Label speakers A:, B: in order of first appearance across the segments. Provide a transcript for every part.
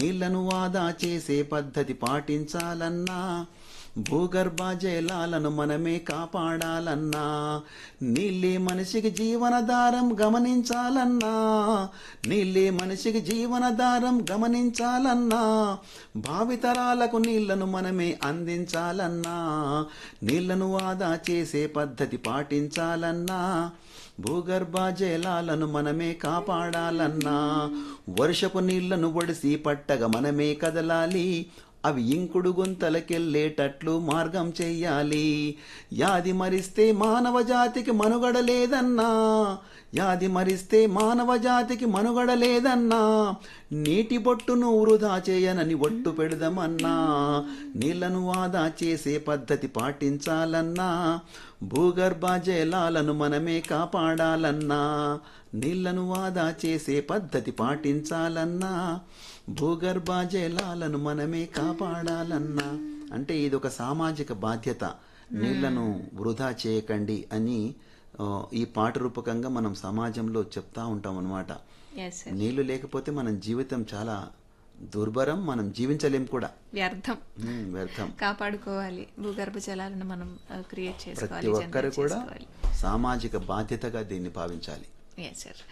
A: నీళ్లను ఆదా చేసే పద్ధతి పాటించాలన్నా భూగర్భ జలాలను మనమే కాపాడాలన్నా నీళ్ళే మనిషికి జీవనధారం గమనించాలన్నా నీళ్ళే మనిషికి జీవనధారం గమనించాలన్నా భావితరాలకు నీళ్లను మనమే అందించాలన్నా నీళ్లను ఆదా చేసే పద్ధతి పాటించాలన్నా భూగర్భ జలాలను మనమే కాపాడాలన్నా వర్షపు నీళ్లను ఒడిసి పట్టగా మనమే కదలాలి అవి ఇంకుడు గుంతలకెళ్ళేటట్లు మార్గం చెయ్యాలి యాది మరిస్తే మానవ జాతికి మనుగడ లేదన్నా యాది మరిస్తే మానవ జాతికి మనుగడ లేదన్నా నీటి బొట్టును వృధా చేయనని ఒట్టు పెడదామన్నా నీళ్లను ఆదా చేసే పద్ధతి పాటించాలన్నా భూగర్భ జలాలను మనమే కాపాడాలన్నా నీళ్లను ఆదా చేసే పద్ధతి పాటించాలన్నా భూగర్భ జలాలను మనమే కాపాడాలన్నా అంటే ఇది ఒక సామాజిక బాధ్యత నీళ్లను వృధా చేయకండి అని ఆ, ఈ పాట రూపకంగా మనం సమాజంలో చెప్తా ఉంటాం అనమాట
B: ఎస్ సార్
A: నీళ్లు లేకపోతే మన జీవితం చాలా దుర్భరం మనం జీవించలేం కూడా
B: వ్యర్థం
A: ఉమ్, వ్యర్థం
B: కాపాడుకోవాలి భూగర్భ జలాలను మనం క్రియేట్ చేసుకోవాలి
A: ప్రతి ఒక్కరు
B: generate
A: కూడా
B: చేసుకోవాలి
A: సామాజిక బాధ్యతగా దీన్ని భావించాలి
B: ఎస్ సార్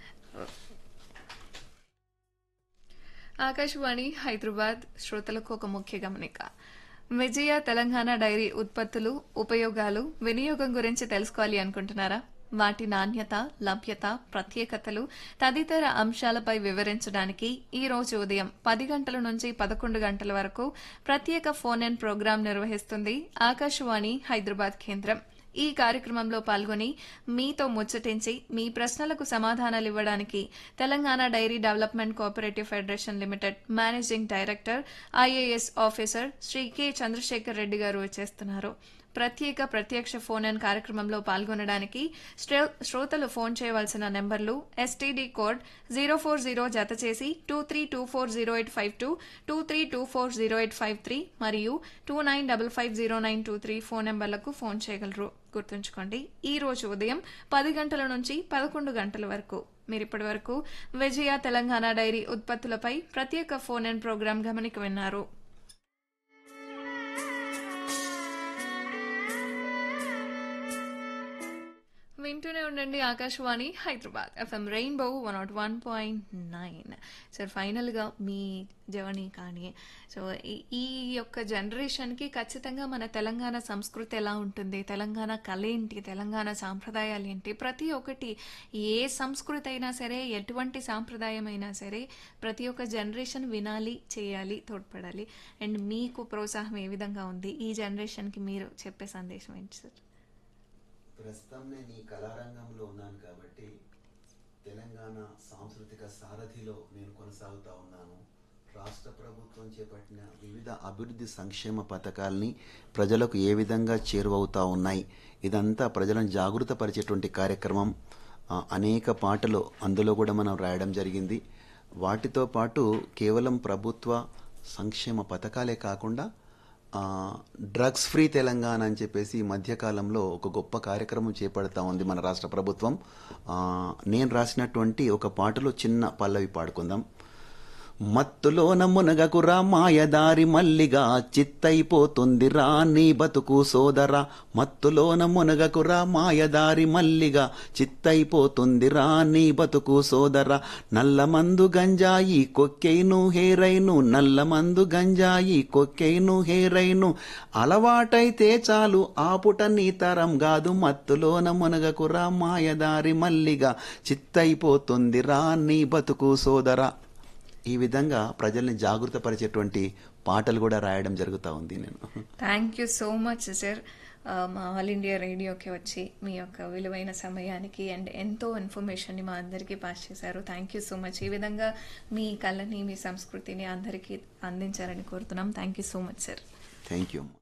B: ఆకాశవాణి హైదరాబాద్ శ్రోతలకు ఒక ముఖ్య గమనిక విజయ తెలంగాణ డైరీ ఉత్పత్తులు ఉపయోగాలు వినియోగం గురించి తెలుసుకోవాలి అనుకుంటున్నారా వాటి నాణ్యత లభ్యత ప్రత్యేకతలు తదితర అంశాలపై వివరించడానికి ఈ రోజు ఉదయం పది గంటల నుంచి పదకొండు గంటల వరకు ప్రత్యేక ఫోన్ ఇన్ ప్రోగ్రాం నిర్వహిస్తుంది ఆకాశవాణి హైదరాబాద్ కేంద్రం ఈ కార్యక్రమంలో పాల్గొని మీతో ముచ్చటించి మీ ప్రశ్నలకు సమాధానాలు ఇవ్వడానికి Telangana dairy development cooperative federation limited managing director IAS officer Shri K Chandrasekhar Reddy garu వచ్చేస్తున్నారు ప్రత్యేక ప్రత్యక్ష ఫోన్ ఇన్ కార్యక్రమంలో పాల్గొనడానికి శ్రో- శ్రోతలు ఫోన్ చేయవలసిన నెంబర్లు STD code zero four zero జత చేసి two three two four zero eight five two two three two four zero eight five three మరియు two nine double five zero nine two three phone నెంబర్లకు ఫోన్ చేయగలరు గుర్తుంచుకోండి ఈ రోజు ఉదయం పది గంటల నుంచి పదకొండు గంటల వరకు మీరు ఇప్పటి వరకు విజయ తెలంగాణ డైరీ ఉత్పత్తులపై ప్రత్యేక ఫోన్ ఇన్ ప్రోగ్రాం గమనిక విన్నారు వింటూనే ఉండండి Akashvani Hyderabad FM rainbow one nought one point nine sir ఫైనల్గా మీ జర్నీ కానీ సో ఈ- ఈ యొక్క జనరేషన్కి ఖచ్చితంగా మన తెలంగాణ సంస్కృతి ఎలా ఉంటుంది తెలంగాణ కళ ఏంటి తెలంగాణ సాంప్రదాయాలు ఏంటి ప్రతి ఒక్కటి ఏ సంస్కృతి అయినా సరే ఎటువంటి సాంప్రదాయం అయినా సరే ప్రతి ఒక్క జనరేషన్ వినాలి చేయాలి తోడ్పడాలి అండ్ మీకు ప్రోత్సాహం ఏ విధంగా ఉంది ఈ జనరేషన్కి మీరు చెప్పే సందేశం ఏంటి సార్
A: ప్రస్తుతం నేను ఈ కళారంగంలో ఉన్నాను కాబట్టి తెలంగాణ సాంస్కృతిక సారథిలో నేను కొనసాగుతా ఉన్నాను రాష్ట్ర ప్రభుత్వం చేపట్టిన వివిధ అభివృద్ధి సంక్షేమ పథకాల్ని ప్రజలకు ఏ విధంగా చేరువవుతా ఉన్నాయి ఇదంతా ప్రజలను జాగృతపరిచేటువంటి కార్యక్రమం ఆ, అనేక పాటలు అందులో కూడా మనం రాయడం జరిగింది వాటితో పాటు కేవలం ప్రభుత్వ సంక్షేమ పథకాలే కాకుండా ఆ, డ్రగ్స్ ఫ్రీ తెలంగాణ అని చెప్పేసి ఈ మధ్యకాలంలో ఒక గొప్ప కార్యక్రమం చేపడతా ఉంది మన రాష్ట్ర ప్రభుత్వం ఆ, నేను రాసినటువంటి ఒక పాటలో చిన్న పల్లవి పాడుకుందాం మత్తులోన మునగకురా మాయదారి మల్లిగా చిత్తైపోతుంది రా నీ బతుకు సోదరా మత్తులోన మునగకురా మాయదారి మల్లిగా చిత్తైపోతుంది రా నీ బతుకు సోదరా నల్లమందు గంజాయి కొక్కెయిను హేరైను నల్లమందు గంజాయి కొక్కెయిను హేరైను అలవాటైతే చాలు ఆపుట నీ తరం కాదు మత్తులోన మునగకురా మాయదారి మల్లిగా చిత్తైపోతుంది రా నీ బతుకు సోదరా ఈ విధంగా ప్రజల్ని జాగృతపరిచేటువంటి పాటలు కూడా రాయడం జరుగుతూ ఉంది నేను
B: thank you so much sir మా ఆల్ ఇండియా రేడియోకి వచ్చి మీ యొక్క విలువైన సమయానికి అండ్ ఎంతో ఇన్ఫర్మేషన్ని మా అందరికీ పాస్ చేశారు థ్యాంక్ యూ సో మచ్ ఈ విధంగా మీ కళని మీ సంస్కృతిని అందరికీ అందించాలని కోరుతున్నాం thank you so much sir
A: thank you